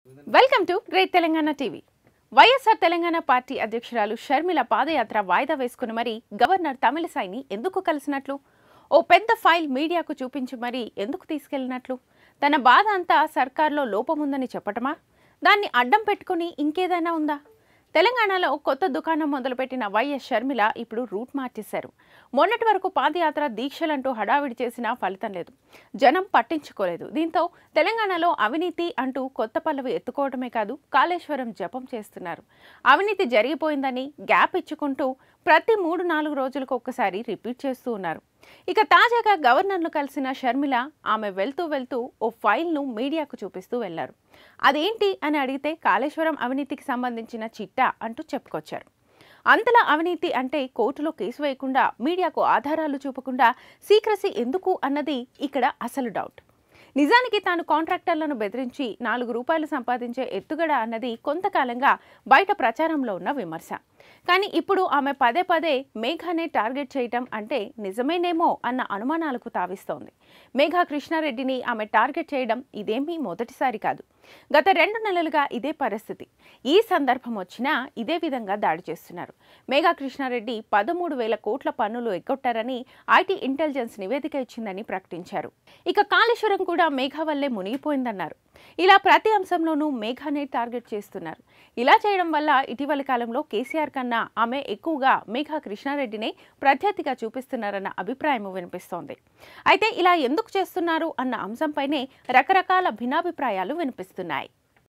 welcome to great Telangana TV YSR Telangana party అధ్యక్షురాలు షర్మిల పాదయాత్ర వాయిదా వేసుకుని మరీ గవర్నర్ తమిళసాయిని ఎందుకు కలిసినట్లు ఓ పెద్ద ఫైల్ మీడియాకు చూపించి మరీ ఎందుకు తీసుకెళ్లినట్లు తన బాధ అంతా సర్కార్లో లోపముందని చెప్పటమా దాన్ని అడ్డం పెట్టుకుని ఇంకేదైనా ఉందా తెలంగాణలో కొత్త దుకాణం మొదలుపెట్టిన వైఎస్ షర్మిల ఇప్పుడు రూట్ మార్చేశారు మొన్నటి వరకు పాదయాత్ర దీక్షలంటూ హడావిడి చేసినా ఫలితం లేదు జనం పట్టించుకోలేదు దీంతో తెలంగాణలో అవినీతి అంటూ కొత్త పల్లవి ఎత్తుకోవడమే కాదు కాళేశ్వరం జపం చేస్తున్నారు అవినీతి జరిగిపోయిందని గ్యాప్ ఇచ్చుకుంటూ ప్రతి మూడు నాలుగు రోజులకు ఒక్కసారి రిపీట్ చేస్తూ ఉన్నారు ఇక తాజాగా గవర్నర్ను కలిసిన షర్మిల ఆమె వెళ్తూ వెళ్తూ ఓ ఫైల్ను మీడియాకు చూపిస్తూ వెళ్లారు అదేంటి అని అడిగితే కాళేశ్వరం అవినీతికి సంబంధించిన చిట్టా అంటూ చెప్పుకొచ్చారు అంతలా అవినీతి అంటే కోర్టులో కేసు వేయకుండా మీడియాకు ఆధారాలు చూపకుండా సీక్రసీ ఎందుకు అన్నది ఇక్కడ అసలు డౌట్ నిజానికి తాను కాంట్రాక్టర్లను బెదిరించి నాలుగు రూపాయలు సంపాదించే ఎత్తుగడ అన్నది కొంతకాలంగా బయట ప్రచారంలో ఉన్న విమర్శ కానీ ఇప్పుడు ఆమె పదే పదే మేఘానే టార్గెట్ చేయటం అంటే నిజమేనేమో అన్న అనుమానాలకు తావిస్తోంది మేఘా కృష్ణారెడ్డిని ఆమె టార్గెట్ చేయడం ఇదేమీ మొదటిసారి కాదు గత రెండు నెలలుగా ఇదే పరిస్థితి ఈ సందర్భం వచ్చినా ఇదే విధంగా దాడి చేస్తున్నారు మేఘా కృష్ణారెడ్డి పదమూడు వేల కోట్ల పన్నులు ఎగ్గొట్టారని ఐటీ ఇంటెలిజెన్స్ నివేదిక ఇచ్చిందని ప్రకటించారు ఇక కాళేశ్వరం కూడా మేఘా వల్లే మునిగిపోయిందన్నారు ఇలా ప్రతి అంశంలోనూ మేఘానే టార్గెట్ చేస్తున్నారు ఇలా చేయడం వల్ల ఇటీవలి కాలంలో కేసీఆర్ కన్నా ఆమె ఎక్కువగా మేఘా కృష్ణారెడ్డినే ప్రత్యర్థిగా చూపిస్తున్నారన్న అభిప్రాయం వినిపిస్తోంది అయితే ఇలా ఎందుకు చేస్తున్నారు అన్న అంశంపైనే రకరకాల భిన్నాభిప్రాయాలు వినిపిస్తున్నాయి